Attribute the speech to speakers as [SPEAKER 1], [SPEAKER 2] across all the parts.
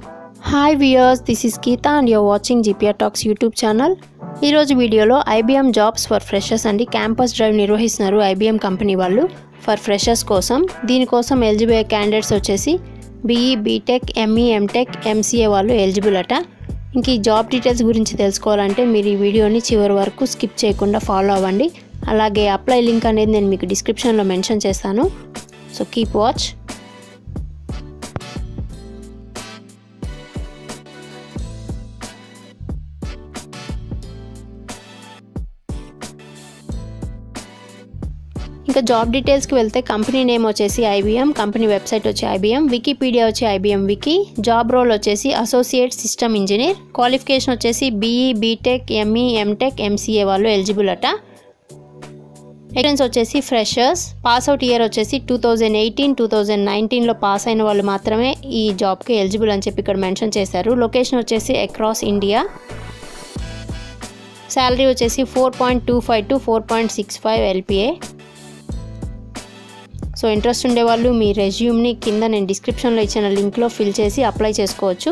[SPEAKER 1] hi viewers this is Geetha and you're watching GPR talks YouTube channel ఈరోజు వీడియోలో IBM jobs for freshers అండి campus drive నిర్వహిస్తున్నారు IBM company వాళ్ళు for freshers కోసం దీనికోసం ఎలిజిబుల్ క్యాండిడేట్స్ వచ్చేసి BE BTech ME MTech MCA వాళ్ళు eligible అట ఇంక ఈ జాబ్ డీటెయిల్స్ గురించి తెలుసుకోవాలంటే మీరు ఈ వీడియోని చివరి వరకు స్కిప్ చేయకుండా ఫాలో అవ్వండి అలాగే అప్లై లింక్ అనేది నేను మీకు డిస్క్రిప్షన్లో మెన్షన్ చేస్తాను సో కీప్ వాచ్ ఇంకా జాబ్ డీటెయిల్స్కి వెళ్తే కంపెనీ నేమ్ వచ్చేసి ఐబీఎం కంపెనీ వెబ్సైట్ వచ్చి ఐబీఎం వికీపీడియా వచ్చి ఐబీఎం వికీ జాబ్ రోల్ వచ్చేసి అసోసియేట్ సిస్టమ్ ఇంజనీర్ క్వాలిఫికేషన్ వచ్చేసి BE BTech ME MTech MCA వాళ్ళు ఎలిజిబుల్ అట ఎక్స్పీరియన్స్ వచ్చేసి ఫ్రెషర్స్ పాస్ అవుట్ ఇయర్ వచ్చేసి two thousand eighteen two thousand నైన్టీన్లో పాస్ అయిన వాళ్ళు మాత్రమే ఈ జాబ్కి ఎలిజిబుల్ అని చెప్పి ఇక్కడ మెన్షన్ చేశారు లొకేషన్ వచ్చేసి అక్రాస్ ఇండియా శాలరీ వచ్చేసి four point two five to four point six five LPA so interest ఉండేవాళ్ళు మీ రెజ్యూమ్ని కింద నేను డిస్క్రిప్షన్లో ఇచ్చిన లింక్లో ఫిల్ చేసి అప్లై చేసుకోవచ్చు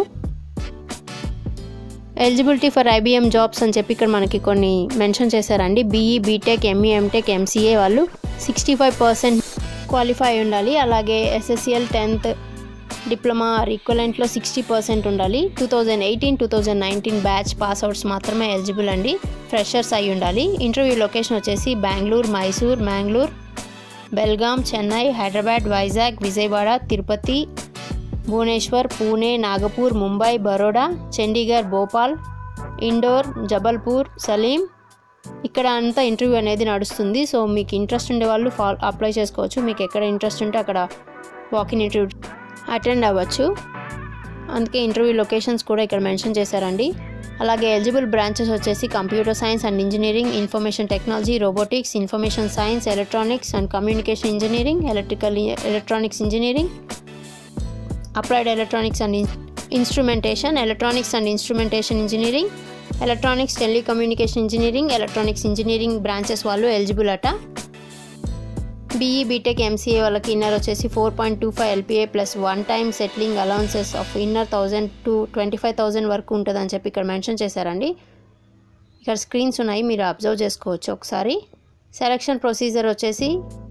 [SPEAKER 1] ఎలిజిబిలిటీ ఫర్ ఐబీఎం జాబ్స్ అని చెప్పి ఇక్కడ మనకి కొన్ని మెన్షన్ చేశారండి BE BTech ME MTech MCA వాళ్ళు సిక్స్టీ ఫైవ్ పర్సెంట్ క్వాలిఫై అయి ఉండాలి అలాగే ఎస్ఎస్సిఎల్ టెన్త్ డిప్లొమా ఈక్వలెంట్లో సిక్స్టీ పర్సెంట్ ఉండాలి two thousand eighteen two thousand nineteen batch pass outs మాత్రమే ఎలిజిబుల్ అండి ఫ్రెషర్స్ అయి ఉండాలి ఇంటర్వ్యూ లొకేషన్ వచ్చేసి బెంగళూరు మైసూర్ మ్యాంగ్లూర్ బెల్గాం చెన్నై హైదరాబాద్ వైజాగ్ విజయవాడ తిరుపతి భువనేశ్వర్ పూణే నాగపూర్ ముంబై బరోడా చండీగఢ్ భోపాల్ ఇండోర్ జబల్పూర్ సలీం ఇక్కడ అంతా ఇంటర్వ్యూ అనేది నడుస్తుంది సో మీకు ఇంట్రెస్ట్ ఉండే వాళ్ళు ఫాల్ అప్లై చేసుకోవచ్చు మీకు ఎక్కడ ఇంట్రెస్ట్ ఉంటే అక్కడ వాకిన్ ఇంటర్వ్యూ అటెండ్ అవ్వచ్చు అందుకే ఇంటర్వ్యూ లొకేషన్స్ కూడా ఇక్కడ మెన్షన్ చేశారండి అలాగే ఎలిజిబుల్ బ్రాంచెస్ వచ్చేసి computer science and engineering information technology robotics information science electronics and communication engineering electrical electronics engineering applied electronics and instrumentation electronics and instrumentation engineering electronics telecommunication engineering electronics engineering branches వాళ్ళు eligible అట BE BTech MCA వాళ్ళకి ఇన్నర్ వచ్చేసి four point two five LPA plus one time settling allowances of inner thousand to twenty five thousand వరకు ఉంటుందని చెప్పి ఇక్కడ mention చేశారండి ఇక్కడ స్క్రీన్స్ ఉన్నాయి మీరు అబ్జర్వ్ చేసుకోవచ్చు ఒకసారి సెలక్షన్ ప్రొసీజర్ వచ్చేసి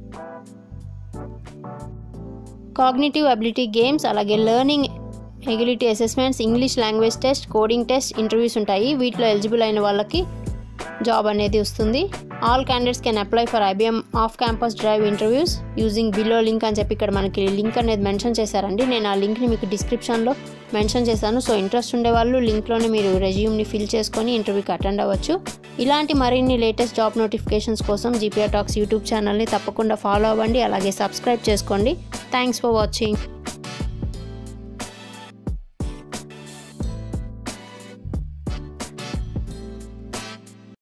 [SPEAKER 1] కాగ్నిటివ్ అబిలిటీ గేమ్స్ అలాగే learning agility assessments English language test coding test interviews ఉంటాయి వీటిలో ఎలిజిబుల్ అయిన వాళ్ళకి జాబ్ అనేది వస్తుంది all candidates can apply for IBM off campus drive interviews using below link అని చెప్పి ఇక్కడ మనకి లింక్ అనేది మెన్షన్ చేశారండి నేను ఆ లింక్ని మీకు డిస్క్రిప్షన్లో మెన్షన్ చేశాను సో ఇంట్రెస్ట్ ఉండే వాళ్ళు లింక్లోనే మీరు రెజ్యూమ్ని ఫిల్ చేసుకొని ఇంటర్వ్యూకి అటెండ్ అవ్వచ్చు ఇలాంటి మరిన్ని లేటెస్ట్ జాబ్ నోటిఫికేషన్స్ కోసం జీపీఆర్ టాక్స్ యూట్యూబ్ ఛానల్ని తప్పకుండా ఫాలో అవ్వండి అలాగే సబ్స్క్రైబ్ చేసుకోండి థ్యాంక్స్ ఫర్ వాచింగ్